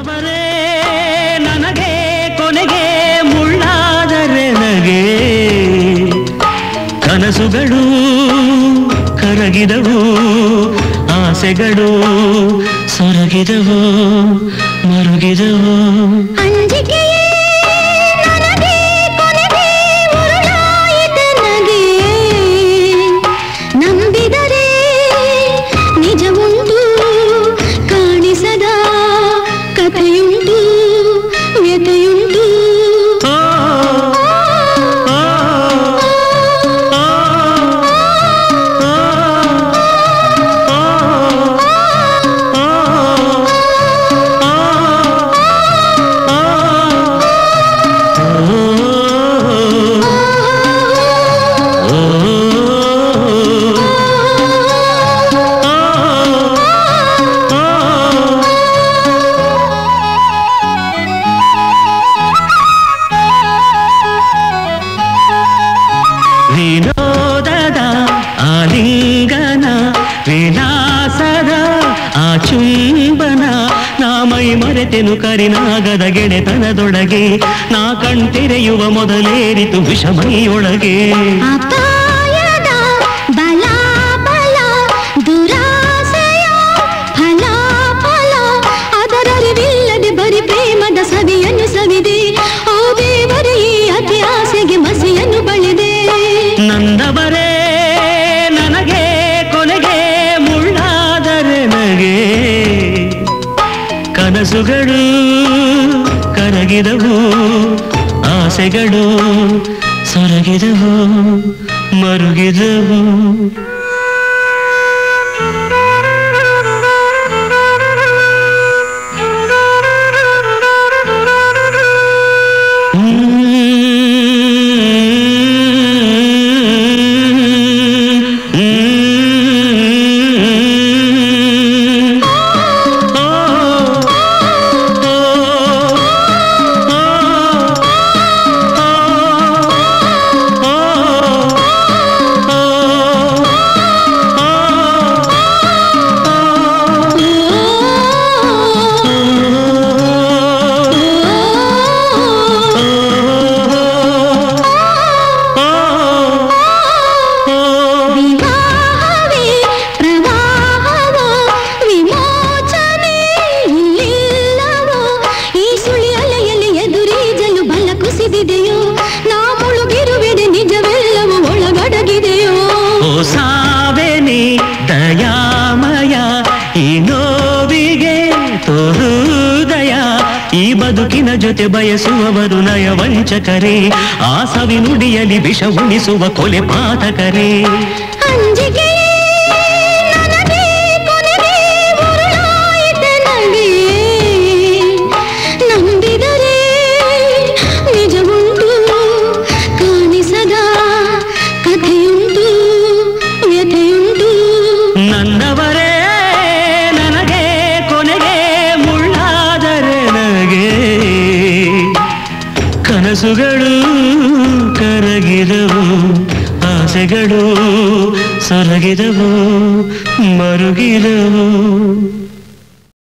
ನಂದವರೇ ನನಗೆ ಕೊನೆಗೆ ಮುಳ್ಳಾದರೆ ನಗೆ ಕನಸುಗಳು ಕರಗಿದವು ಆಸೆಗಳು ಸೊರಗಿದವು ಮರುಗಿದವು ಅಂಜಿಕೆಯೇ ನನಗೆ ಕೊನೆಗೆ ಉರುಳಾಯಿತೆನಗೆ. ನಂಬಿದರೆ ನಿಜವುಂಟು ಕಾಣಿಸದ ಕಥೆಯುಂಟು ವ್ಯಥೆಯುಂಟು ಓ, ಓ, ಓ, ವಿನೋದದ ಆಲಿಂಗನ ವಿಲಾಸದ ಆ ಚುಂಬನ ನಾ ಮೈ ಮರೆತೆನು ಕರಿನಾಗದ ಗೆಳೆತನದೊಳಗೆ ನಾ ಕಣ್ತೆರೆಯುವ ಮೊದಲೇರಿತು ವಿಷಮೈಯೊಳಗೆ ಅಪಾಯದ ಬಲ ಬಲ ದುರಾಸೆಯ ಫಲ ಫಲ ಅದರರಿವಿಲ್ಲದೆ ಬರಿ ಪ್ರೇಮದ ಸವಿಯನ್ನು ಸವಿದೆ ಓ ದೇವರೇ ಈ ಅತಿ ಆಸೆಗೆ ಮಸಿಯನ್ನು ಬಳಿದೆ ನಂದವರೇ ನನಗೆ ಕೊನೆಗೆ ಮುಳ್ಳಾದರೆ ನಗೆ ಕನಸುಗಳು ಕರಗಿದವು ಆಸೆಗಳು ಸೊರಗಿದವು ಮರುಗಿದವು ವಿವಾಹವೇ ಪ್ರವಾಹವೋ ವಿಮೋಚನೆ ಇಲ್ಲಿಲ್ಲವೋ ಈ ಸುಳಿ ಅಲೆಯಲ್ಲಿ ಎದುರೀಜಲು ಬಲ ಕುಸಿದಿದೆಯೋ ನಾ ಮುಳುಗಿರುವೆಡೆ ನಿಜವೆಲ್ಲವೂ ಒಳಗಡಗಿದೆಯೋ ಓ ಸಾವೆನಿ ದಯಾಮಯ ಈ ನೋವಿಗೆ ತೋರುದಯ ಈ ಬದುಕಿನ ಜೊತೆ ಬಯಸುವವರು ನಯ ವಂಚಕರೇ ಆ ಸವಿ ನುಡಿಯಲಿ ವಿಷ ಉಣಿಸುವ ಕೊಲೆ ಪಾತಕರೇ ಅಂಜಿಕೆಯೇ ನನಗೆ ಕೊನೆಗೆ ಉರುಳಾಯಿತೆ ನಗೆ. ನಂಬಿದರೆ ನಿಜವುಂಟು ಕಾಣಿಸದ ಕಥೆಯುಂಟು ವ್ಯಥೆಯುಂಟು ನನ್ನವರೇ ನನಗೆ ಕೊನೆಗೆ ಮುಳ್ಳಾದರೆ ನನಗೆ ಕನಸುಗಳು ಕರಗಿದವು ಆಸೆಗಳು ಸೊರಗಿದವು ಮರುಗಿದವು